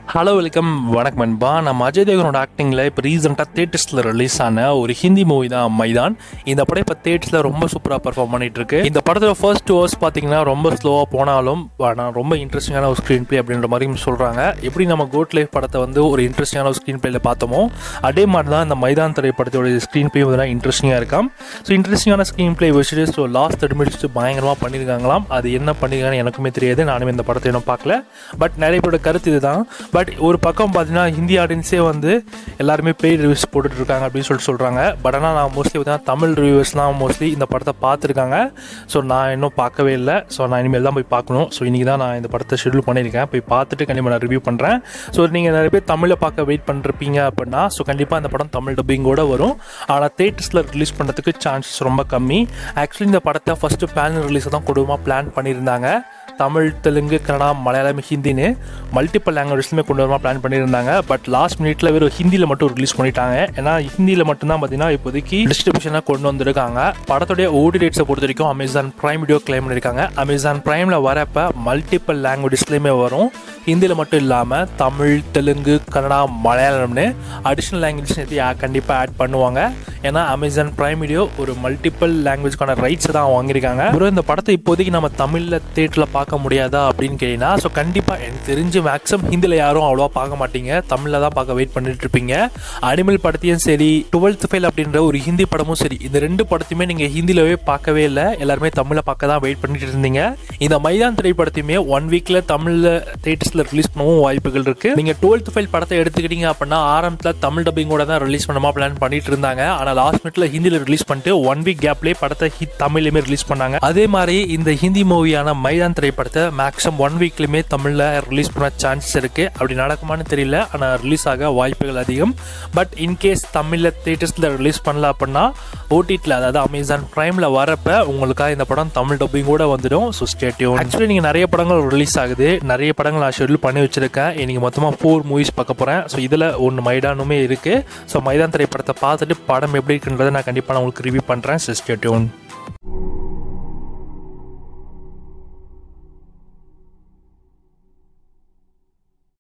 hello welcome வணக்கம் நண்பா நம்ம அஜய் தேவனோட ஆக்டிங்கில் இப்போ ரீசெண்டாக தேட்டர்ஸில் ரிலீஸ் ஆன ஒரு ஹிந்தி மூவி தான் மைதான் இந்த படம் இப்போ தேட்டர்ஸில் ரொம்ப சூப்பராக பெர்ஃபார்ம் பண்ணிட்டு இருக்கு இந்த படத்தில் ஃபர்ஸ்ட் டூ ஹவர்ஸ் பார்த்தீங்கன்னா ரொம்ப ஸ்லோவாக போனாலும் ஆனால் ரொம்ப இன்ட்ரெஸ்டிங்கான ஒரு ஸ்க்ரீன் ப்ளே அப்படின்ற மாதிரி சொல்கிறாங்க எப்படி நம்ம கோட் லைஃப் படத்தை வந்து ஒரு இன்ட்ரெஸ்டிங்கான ஒரு ஸ்க்ரீன் ப்ளேல பார்த்தோமோ அதே மாதிரி தான் இந்த மைதான் திரைப்படத்தோட ஸ்க்ரீன் ப்ளே வந்து இன்ட்ரெஸ்டிங்காக இருக்காம் ஸோ இன்ட்ரெஸ்டிங்கான ஸ்க்ரீன் ப்ளே வச்சுட்டு ஸோ லாஸ்ட் தேர்ட் மினிட்ஸ் பயங்கரமாக பண்ணியிருக்காங்களாம் அது என்ன பண்ணியிருக்காங்கன்னு எனக்குமே தெரியாது நானும் இந்த படத்தை இன்னும் பார்க்கல பட் நிறைய பேரோட கருத்து இதுதான் பட் ஒரு பக்கம் பார்த்தீங்கன்னா ஹிந்தி ஆடியன்ஸே வந்து எல்லாருமே பெய்ட் ரிவ்யூஸ் போட்டுட்டு இருக்காங்க அப்படின்னு சொல்லிட்டு சொல்கிறாங்க பட் ஆனால் நான் மோஸ்ட்லி பார்த்தீங்கன்னா தமிழ் ரிவ்யூவர்ஸ்லாம் மோஸ்ட்லி இந்த படத்தை பார்த்துருக்காங்க ஸோ நான் இன்னும் பார்க்கவே இல்லை ஸோ நான் இனிமேல் தான் போய் பார்க்கணும் ஸோ இன்றைக்கி தான் நான் இந்த படத்தை ஷெடியூல் பண்ணியிருக்கேன் போய் பார்த்துட்டு கண்டிப்பாக நான் ரிவ்யூ பண்ணுறேன் ஸோ நீங்கள் நிறைய பேர் தமிழில் பார்க்க வெயிட் பண்ணிருப்பீங்க அப்படின்னா ஸோ கண்டிப்பாக இந்த படம் தமிழ் டப்பிங்கோட வரும் ஆனால் தேட்டர்ஸில் ரிலீஸ் பண்ணுறதுக்கு சான்சஸ் ரொம்ப கம்மி ஆக்சுவலி இந்த படத்தை ஃபஸ்ட்டு பிளான் ரிலீஸை தான் கொடுமா பிளான் பண்ணியிருந்தாங்க தமிழ் தெலுங்கு கன்னடா மலையாளம் ஹிந்தின்னு மல்டிபிள் லாங்குவேஜ்லையுமே கொண்டு வரமா பிளான் பண்ணியிருந்தாங்க பட் லாஸ்ட் மினிட்ல வெறும் ஹிந்தியில் மட்டும் ரிலீஸ் பண்ணிட்டாங்க ஏன்னா ஹிந்தியில் மட்டும்தான் பார்த்தீங்கன்னா இப்போதைக்கு டிஸ்ட்ரிபியூஷனாக கொண்டு வந்திருக்காங்க படத்துடைய ஓடி ரேட்ஸை பொறுத்த வரைக்கும் அமேசான் பிரைம் வீடியோ கிளைம் பண்ணியிருக்காங்க அமேசான் பிரைமில் வரப்ப மல்டிபிள் லாங்குவேஜஸ்லையுமே வரும் ஹிந்தியில் மட்டும் இல்லாமல் தமிழ் தெலுங்கு கன்னடா மலையாளம்னு அடிஷ்னல் லாங்குவேஜ் சேர்த்து கண்டிப்பாக ஆட் பண்ணுவாங்க ஏன்னா அமேசான் பிரைம் வீடியோ ஒரு மல்டிபிள் லாங்குவேஜ்க்கான ரைட்ஸ் தான் வாங்கியிருக்காங்க அப்புறம் இந்த படத்தை இப்போதைக்கு நம்ம தமிழில் தேட்டரில் பார்க்க முடியாதா அப்படின்னு கேட்டீங்கன்னா ஸோ கண்டிப்பாக எனக்கு தெரிஞ்சு மேக்ஸிமம் ஹிந்தியில் யாரும் அவ்வளோவா பார்க்க மாட்டீங்க தமிழில் தான் பார்க்க வெயிட் பண்ணிட்டு இருப்பீங்க அனிமல் படத்தையும் சரி டுவெல்த் ஃபெயில் அப்படின்ற ஒரு ஹிந்தி படமும் சரி இந்த ரெண்டு படத்தையுமே நீங்கள் ஹிந்திலவே பார்க்கவே இல்லை எல்லாருமே தமிழில் பார்க்க தான் வெயிட் பண்ணிட்டு இருந்தீங்க இந்த மைதான் திரைப்படத்தையுமே ஒன் வீக்கில் தமிழில் தேட்டர்ஸில் ரிலீஸ் பண்ணவும் வாய்ப்புகள் இருக்குது நீங்கள் டுவெல்த் ஃபெயில் படத்தை எடுத்துக்கிட்டீங்க அப்படின்னா ஆரம்பத்தில் தமிழ் டப்பிங்கோட தான் ரிலீஸ் பண்ணமா பிளான் பண்ணிட்டு இருந்தாங்க ஆனால் லாஸ்ட் மினிட்ல ஹிந்தியில் ரிலீஸ் பண்ணிட்டு ஒன் வீக் கேப்லேயே படத்தை ஹிட் தமிழ்லையுமே ரிலீஸ் பண்ணாங்க அதே மாதிரி இந்த ஹிந்தி மூவியான மைதான் திரைப்படத்தை மேக்ஸிமம் ஒன் வீக்லையுமே தமிழில் ரிலீஸ் பண்ண சான்சஸ் இருக்குது அப்படி நடக்குமான்னு தெரியல ஆனால் ரிலீஸ் ஆக வாய்ப்புகள் அதிகம் பட் இன்கேஸ் தமிழில் தேட்டர்ஸில் ரிலீஸ் பண்ணல அப்படின்னா ஓடிடியில் அதாவது அமேசான் ப்ரைமில் வரப்ப உங்களுக்காக இந்த படம் தமிழ் டப்பிங் கூட வந்துடும் ஸோ ஸ்டேட்யூன் ஆக்சுவலி நீங்கள் நிறைய படங்கள் ரிலீஸ் ஆகுது நிறைய படங்கள் நான் ஷெடியூல் பண்ணி வச்சிருக்கேன் இன்னைக்கு மொத்தமாக ஃபோர் மூவிஸ் பார்க்க போகிறேன் ஸோ இதில் ஒன்று மைதானுமே இருக்குது ஸோ மைதான் திரைப்படத்தை பார்த்துட்டு படம் எப்படி இருக்குன்றதை நான் கண்டிப்பாக நான் உங்களுக்கு ரிவ்யூ பண்ணுறேன் ஸோ ஸ்டேட்யூன்